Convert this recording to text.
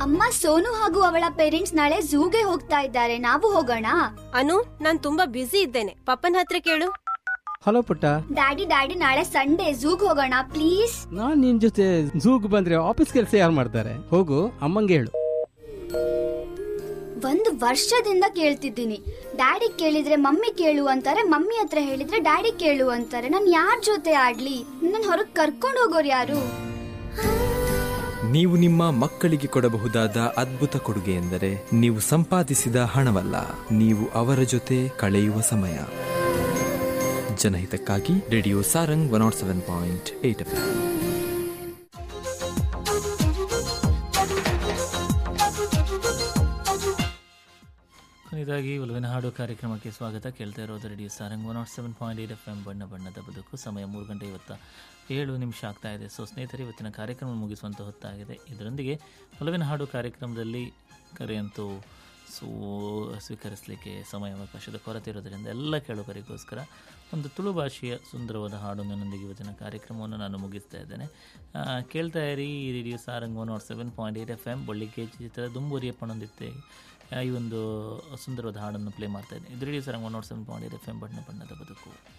ಅಮ್ಮ ಸೋನು ಹಾಗೂ ಅವಳ ಪೇರೆಂಟ್ಸ್ ನಾಳೆ ಝೂಗೆ ಹೋಗ್ತಾ ಇದ್ದಾರೆ ನಾವು ಹೋಗೋಣ ಅನು ನಾನ್ ತುಂಬಾ ಬ್ಯುಸಿ ಇದ್ದೇನೆ ಪಪ್ಪನ ಹತ್ರ ಕೇಳು ಹಲೋ ಪುಟ್ಟ ಡ್ಯಾಡಿ ಡ್ಯಾಡಿ ನಾಳೆ ಸಂಡೇ ಝೂಗ್ ಹೋಗೋಣ ಪ್ಲೀಸ್ ನಾನ್ ನಿನ್ ಜೊತೆ ಝೂಗ್ ಬಂದ್ರೆ ಆಫೀಸ್ ಕೆಲಸ ಯಾರು ಮಾಡ್ತಾರೆ ಹೋಗು ಅಮ್ಮಂಗೆ ಹೇಳು ಒಂದು ವರ್ಷದಿಂದ ಕೇಳ್ತಿದ್ದೀನಿ ಡ್ಯಾಡಿ ಕೇಳಿದ್ರೆ ಮಮ್ಮಿ ಕೇಳು ಅಂತಾರೆ ಮಮ್ಮಿ ಹತ್ರ ಹೇಳಿದ್ರೆ ಡ್ಯಾಡಿ ಕೇಳು ಅಂತಾರೆ ನಾನ್ ಯಾರ್ ಜೊತೆ ಆಡ್ಲಿ ನನ್ ಹೊರಗ್ ಕರ್ಕೊಂಡ್ ಹೋಗೋರು ಯಾರು ನೀವು ನಿಮ್ಮ ಮಕ್ಕಳಿಗೆ ಕೊಡಬಹುದಾದ ಅದ್ಭುತ ಕೊಡುಗೆ ಎಂದರೆ ನೀವು ಸಂಪಾದಿಸಿದ ಹಣವಲ್ಲ ನೀವು ಅವರ ಜೊತೆ ಕಳೆಯುವ ಸಮಯ ಜನಹಿತಕ್ಕಾಗಿ radio Sarang one naught seven point eight F ಕೊನೆಯದಾಗಿ ಒಲವಿನ ಹಾಡು ಕಾರ್ಯಕ್ರಮಕ್ಕೆ ಸ್ವಾಗತ ಕೇಳ್ತಾ ಇರೋದು radio Sarang one naught seven point eight F M ಬಣ್ಣ ಬಣ್ಣದ ಬದುಕು ಸಮಯ ಮೂರು ಗಂಟೆ ಇವತ್ತ ಏಳು ನಿಮಿಷ ಆಗ್ತಾ ಇದೆ ಸೊ ಸ್ನೇಹಿತರೆ ಇವತ್ತಿನ ಕಾರ್ಯಕ್ರಮ ಮುಗಿಸುವಂಥ ಹೊತ್ತಾಗಿದೆ ಇದರೊಂದಿಗೆ ಒಲವಿನ ಹಾಡು ಕಾರ್ಯಕ್ರಮದಲ್ಲಿ ಕರೆಯಂತೂ ಸೊ ಸ್ವೀಕರಿಸಲಿಕ್ಕೆ ಸಮಯಾವಕಾಶದ ಕೊರತೆ ಇರೋದರಿಂದ ಎಲ್ಲ ಕೇಳುಗರಿಗೋಸ್ಕರ ಒಂದು ತುಳು ಭಾಷೆಯ ಸುಂದರವಾದ ಹಾಡೊಂದನೊಂದಿಗೆ ಇವತ್ತಿನ ಕಾರ್ಯಕ್ರಮವನ್ನು ನಾನು ಮುಗಿಸ್ತಾ ಇದ್ದೇನೆ ಆ, ಕೇಳ್ತಾ ಇರಿ ಈ radio Sarang one naught seven point eight F M ಬಳ್ಳಿಗೆ ಚಿತ್ರ ದುಂಬೂರಿಯಪ್ಪನೊಂದಿತ್ತೆ ಈ ಒಂದು ಸುಂದರವಾದ ಹಾಡನ್ನು ಪ್ಲೇ ಮಾಡ್ತಾ ಇದ್ದೀನಿ ಇದು radio Sarang one naught seven point eight F M ಬಣ್ಣ ಬಣ್ಣದ ಬದುಕು